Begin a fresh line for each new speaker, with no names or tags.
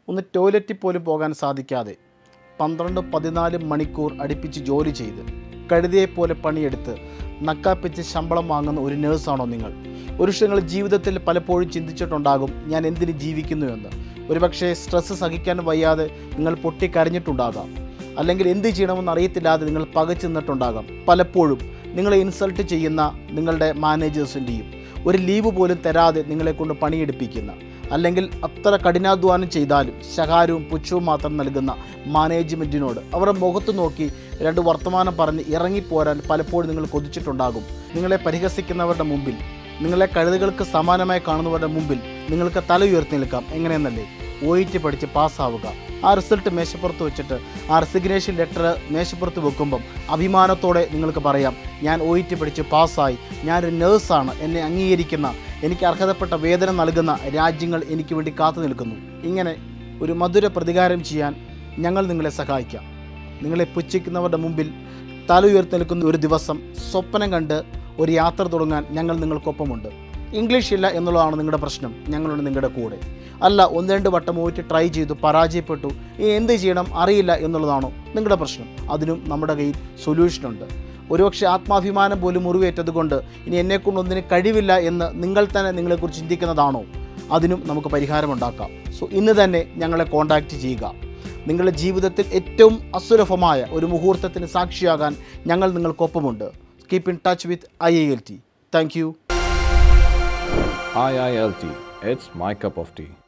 ഒന്ന് ടോയ്ലറ്റിൽ പോലും പോകാൻ സാധിക്കാതെ പന്ത്രണ്ട് പതിനാല് മണിക്കൂർ അടുപ്പിച്ച് ജോലി ചെയ്ത് കഴുതിയെപ്പോലെ പണിയെടുത്ത് നക്കാപ്പിച്ച് ശമ്പളം വാങ്ങുന്ന ഒരു നേഴ്സാണോ നിങ്ങൾ ഒരു പക്ഷേ നിങ്ങൾ ജീവിതത്തിൽ പലപ്പോഴും ചിന്തിച്ചിട്ടുണ്ടാകും ഞാൻ എന്തിന് ജീവിക്കുന്നു എന്ന് ഒരുപക്ഷെ സ്ട്രെസ്സ് സഹിക്കാൻ വയ്യാതെ നിങ്ങൾ പൊട്ടിക്കരഞ്ഞിട്ടുണ്ടാകാം അല്ലെങ്കിൽ എന്ത് ചെയ്യണമെന്ന് അറിയത്തില്ലാതെ നിങ്ങൾ പകച്ചു നിന്നിട്ടുണ്ടാകാം പലപ്പോഴും നിങ്ങളെ ഇൻസൾട്ട് ചെയ്യുന്ന നിങ്ങളുടെ മാനേജേഴ്സിൻ്റെയും ഒരു ലീവ് പോലും തരാതെ നിങ്ങളെ കൊണ്ട് പണിയെടുപ്പിക്കുന്ന അല്ലെങ്കിൽ അത്ര കഠിനാധ്വാനം ചെയ്താലും ശകാരവും പുച്ഛവും മാത്രം നൽകുന്ന മാനേജ്മെൻറ്റിനോട് അവരുടെ മുഖത്ത് നോക്കി രണ്ട് വർത്തമാനം പറഞ്ഞ് ഇറങ്ങിപ്പോരാൻ പലപ്പോഴും നിങ്ങൾ കൊതിച്ചിട്ടുണ്ടാകും നിങ്ങളെ പരിഹസിക്കുന്നവരുടെ മുമ്പിൽ നിങ്ങളെ കഴുതുകൾക്ക് സമാനമായി കാണുന്നവരുടെ മുമ്പിൽ നിങ്ങൾക്ക് തല ഉയർത്തി നിൽക്കാം എങ്ങനെയെന്നല്ലേ ഒ ടി പഠിച്ച് പാസ്സാവുക ആ റിസൾട്ട് മേശപ്പുറത്ത് വെച്ചിട്ട് ആ റെസിഗ്നേഷൻ ലെറ്റർ മേശപ്പുറത്ത് വെക്കുമ്പം അഭിമാനത്തോടെ നിങ്ങൾക്ക് പറയാം ഞാൻ ഒ ടി പഠിച്ച് പാസ്സായി ഞാനൊരു നേഴ്സാണ് എന്നെ അംഗീകരിക്കുന്ന എനിക്ക് അർഹതപ്പെട്ട വേതനം നൽകുന്ന രാജ്യങ്ങൾ എനിക്ക് വേണ്ടി കാത്തു നിൽക്കുന്നു ഇങ്ങനെ ഒരു മധുര പ്രതികാരം ചെയ്യാൻ ഞങ്ങൾ നിങ്ങളെ സഹായിക്കാം നിങ്ങളെ പുച്ഛിക്കുന്നവരുടെ മുമ്പിൽ തല ഉയർത്തി നിൽക്കുന്ന ഒരു ദിവസം സ്വപ്നം കണ്ട് ഒരു യാത്ര തുടങ്ങാൻ ഞങ്ങൾ നിങ്ങൾക്കൊപ്പമുണ്ട് ഇംഗ്ലീഷ് ഇല്ല എന്നുള്ളതാണ് നിങ്ങളുടെ പ്രശ്നം ഞങ്ങളുണ്ട് നിങ്ങളുടെ കൂടെ അല്ല ഒന്ന് രണ്ട് വട്ടം പോയിട്ട് ട്രൈ ചെയ്തു പരാജയപ്പെട്ടു ഇനി എന്ത് ചെയ്യണം അറിയില്ല എന്നുള്ളതാണോ നിങ്ങളുടെ പ്രശ്നം അതിനും നമ്മുടെ കയ്യിൽ സൊല്യൂഷനുണ്ട് ഒരുപക്ഷെ ആത്മാഭിമാനം പോലും മുറിവേറ്റത് കൊണ്ട് ഇനി എന്നെക്കൊണ്ട് ഒന്നിനും കഴിവില്ല എന്ന് നിങ്ങൾ തന്നെ നിങ്ങളെക്കുറിച്ച് ചിന്തിക്കുന്നതാണോ അതിനും നമുക്ക് പരിഹാരമുണ്ടാക്കാം സോ ഇന്ന് തന്നെ ഞങ്ങളെ കോൺടാക്റ്റ് ചെയ്യുക നിങ്ങളുടെ ജീവിതത്തിൽ ഏറ്റവും അസുലഭമായ ഒരു മുഹൂർത്തത്തിന് സാക്ഷിയാകാൻ ഞങ്ങൾ നിങ്ങൾക്കൊപ്പമുണ്ട് keep in touch with I I L T thank you
IILT, it's my cup of tea.